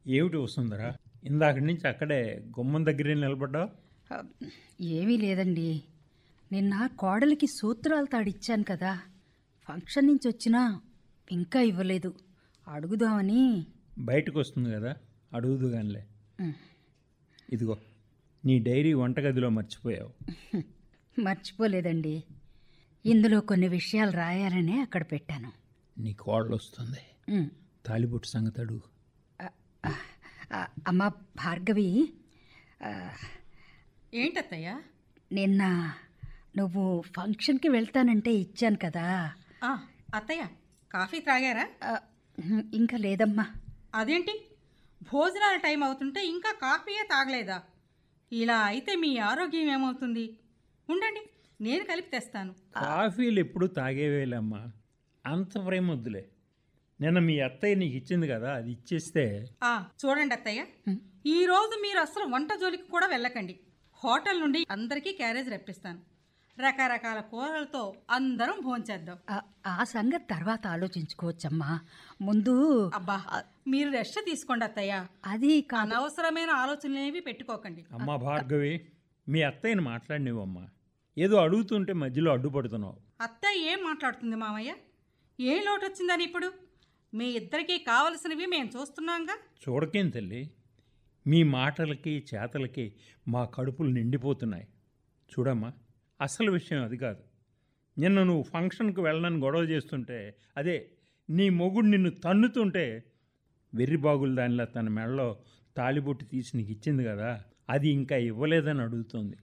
ఏమిటి వస్తుందరా ఇందాక నుంచి అక్కడే గుమ్మం దగ్గరే నిలబడ్డావు ఆ, ఏమీ లేదండి నిన్న కోడలికి సూత్రాలు తాడిచ్చాను కదా ఫంక్షన్ నుంచి వచ్చినా ఇంకా ఇవ్వలేదు అడుగుదామని బయటకు వస్తుంది కదా అడుగుదు గానిలే ఉమ్, ఇదిగో నీ డైరీ వంటగదిలో మర్చిపోయావు మర్చిపోలేదండి ఇందులో కొన్ని విషయాలు రాయాలనే అక్కడ పెట్టాను నీ కోళ్ళు వస్తుంది ఉమ్, తాలిబొట్టు సంగతి అడుగు ఆ, ఆ, ఆ, అమ్మ భార్గవి ఆ, ఏంటత్తయ్యా నిన్న నువ్వు ఫంక్షన్కి వెళ్తానంటే ఇచ్చాను కదా ఆ, అత్తయ్య కాఫీ త్రాగారా ఆ, ఉమ్, ఇంకా లేదమ్మా అదేంటి భోజనాల టైం అవుతుంటే ఇంకా కాఫీయే తాగలేదా ఇలా అయితే మీ ఆరోగ్యం ఏమవుతుంది ఉండండి నేను కలిపి తెస్తాను కాఫీలు ఎప్పుడు తాగేవేలమ్మా అంత ప్రేమ వద్దులే నిన్న మీ అత్తయ్య నీకు ఇచ్చింది కదా అది ఇచ్చేస్తే ఆ చూడండి అత్తయ్య ఈ రోజు మీరు అసలు వంట జోలికి కూడా వెళ్ళకండి హోటల్ నుండి అందరికీ క్యారేజ్ రప్పిస్తాను రకరకాల కూరలతో అందరం భోంచేద్దాం ఆ, ఆ సంగతి తర్వాత ఆలోచించుకోవచ్చమ్మా ముందు అబ్బా మీరు రెస్ట్ తీసుకోండి అత్తయ్య అది కాదు అనవసరమైన ఆలోచనలేవి పెట్టుకోకండి అమ్మా భార్గవి మీ అత్తయ్యని మాట్లాడినవమ్మా ఏదో అడుగుతుంటే మధ్యలో అడ్డుపడుతున్నావు అత్తయ్య ఏం మాట్లాడుతుంది మామయ్య ఏ లోటు వచ్చిందని ఇప్పుడు మీ ఇద్దరికీ కావలసినవి మేము చూస్తున్నాంగా చూడకేం తల్లి మీ మాటలకి చేతలకి మా కడుపులు నిండిపోతున్నాయి చూడమ్మా అసలు విషయం అది కాదు నిన్న నువ్వు ఫంక్షన్కి వెళ్ళనని గొడవ చేస్తుంటే అదే నీ మొగుడు నిన్ను తన్నుతుంటే వెర్రి బాగులు దానిలా తన మెడలో తాలిబొట్టు తీసి నీకు ఇచ్చింది కదా అది ఇంకా ఇవ్వలేదని అడుగుతోంది